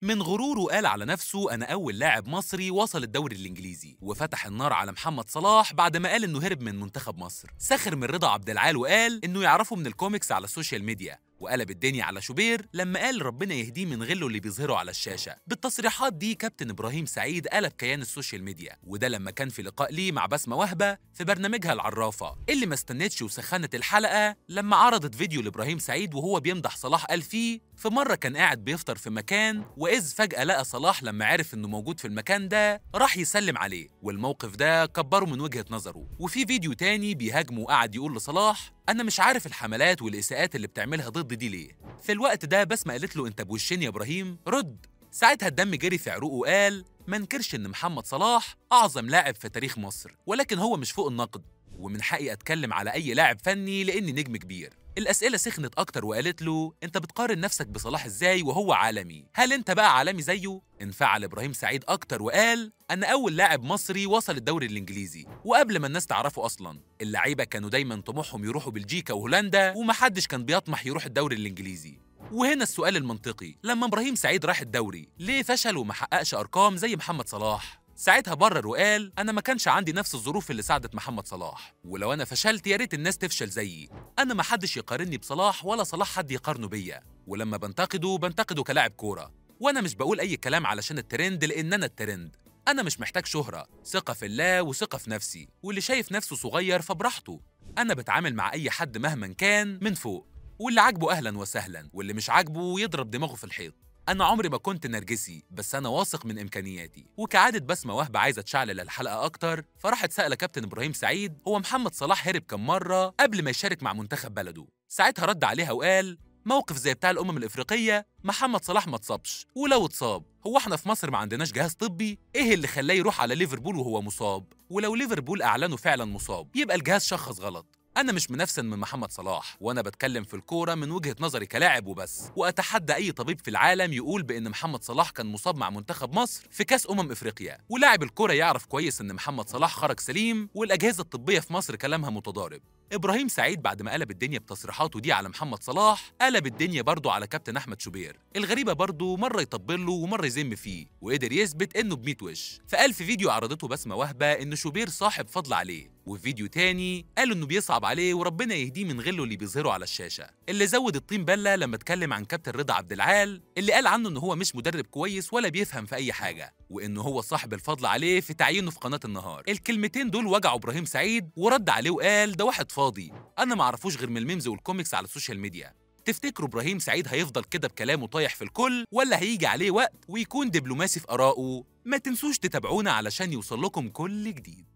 من غروره قال على نفسه أنا أول لاعب مصري وصل الدوري الإنجليزي وفتح النار على محمد صلاح بعد ما قال إنه هرب من منتخب مصر سخر من رضا عبد العال وقال إنه يعرفه من الكوميكس على السوشيال ميديا وقلب الدنيا على شوبير لما قال ربنا يهديه من غله اللي بيظهره على الشاشه بالتصريحات دي كابتن ابراهيم سعيد قلب كيان السوشيال ميديا وده لما كان في لقاء ليه مع بسمه وهبه في برنامجها العرافه اللي ما استنتش وسخنت الحلقه لما عرضت فيديو لابراهيم سعيد وهو بيمدح صلاح قال فيه في مرة كان قاعد بيفطر في مكان وإذ فجأة لقى صلاح لما عرف إنه موجود في المكان ده راح يسلم عليه والموقف ده كبره من وجهة نظره وفي فيديو تاني بيهاجمه وقعد يقول لصلاح أنا مش عارف الحملات والإساءات اللي بتعملها ضد دي ليه في الوقت ده بسمة قالت له أنت بوشين يا إبراهيم رد ساعتها الدم جري في عروقه وقال ما انكرش إن محمد صلاح أعظم لاعب في تاريخ مصر ولكن هو مش فوق النقد ومن حقي أتكلم على أي لاعب فني لأني نجم كبير الأسئلة سخنت أكتر وقالت له أنت بتقارن نفسك بصلاح إزاي وهو عالمي هل أنت بقى عالمي زيه؟ انفعل إبراهيم سعيد أكتر وقال أنا أول لاعب مصري وصل الدوري الإنجليزي وقبل ما الناس تعرفه أصلا اللعيبة كانوا دايما طموحهم يروحوا بلجيكا وهولندا ومحدش كان بيطمح يروح الدوري الإنجليزي وهنا السؤال المنطقي لما إبراهيم سعيد راح الدوري ليه فشل وما حققش أرقام زي محمد صلاح؟ ساعتها برر وقال انا ما كانش عندي نفس الظروف اللي ساعدت محمد صلاح ولو انا فشلت يا ريت الناس تفشل زيي انا ما حدش يقارني بصلاح ولا صلاح حد يقارنه بيا ولما بنتقده بنتقده كلاعب كوره وانا مش بقول اي كلام علشان الترند لان انا الترند انا مش محتاج شهره ثقه في الله وثقه في نفسي واللي شايف نفسه صغير فبراحته انا بتعامل مع اي حد مهما كان من فوق واللي عاجبه اهلا وسهلا واللي مش عاجبه يضرب دماغه في الحيط أنا عمري ما كنت نرجسي بس أنا واثق من إمكانياتي وكعادة بسمة وهبة عايزة تشعلل الحلقة أكتر فراحت سألة كابتن إبراهيم سعيد هو محمد صلاح هرب كم مرة قبل ما يشارك مع منتخب بلده ساعتها رد عليها وقال موقف زي بتاع الأمم الإفريقية محمد صلاح ما اتصابش ولو اتصاب هو احنا في مصر ما عندناش جهاز طبي ايه اللي خلاه يروح على ليفربول وهو مصاب ولو ليفربول اعلنوا فعلا مصاب يبقى الجهاز شخص غلط أنا مش منافسا من محمد صلاح وأنا بتكلم في الكورة من وجهة نظري كلاعب وبس وأتحدى أي طبيب في العالم يقول بأن محمد صلاح كان مصاب مع منتخب مصر في كأس أمم إفريقيا ولاعب الكورة يعرف كويس أن محمد صلاح خرج سليم والأجهزة الطبية في مصر كلامها متضارب إبراهيم سعيد بعد ما قلب الدنيا بتصريحاته دي على محمد صلاح قلب الدنيا برضه على كابتن أحمد شوبير الغريبة برضه مرة يطبل له ومرة يذم فيه وقدر يثبت إنه بميت وش فقال في فيديو عرضته بسمة وهبة إن شوبير صاحب فضل عليه وفي فيديو تاني قال انه بيصعب عليه وربنا يهديه من غله اللي بيظهره على الشاشه اللي زود الطين بله لما اتكلم عن كابتن رضا عبد العال اللي قال عنه ان هو مش مدرب كويس ولا بيفهم في اي حاجه وانه هو صاحب الفضل عليه في تعيينه في قناه النهار الكلمتين دول وجعوا ابراهيم سعيد ورد عليه وقال ده واحد فاضي انا ما اعرفوش غير من الميمز والكوميكس على السوشيال ميديا تفتكروا ابراهيم سعيد هيفضل كده بكلامه طايح في الكل ولا هيجي عليه وقت ويكون دبلوماسي في ارائه ما تنسوش تتابعونا علشان يوصل لكم كل جديد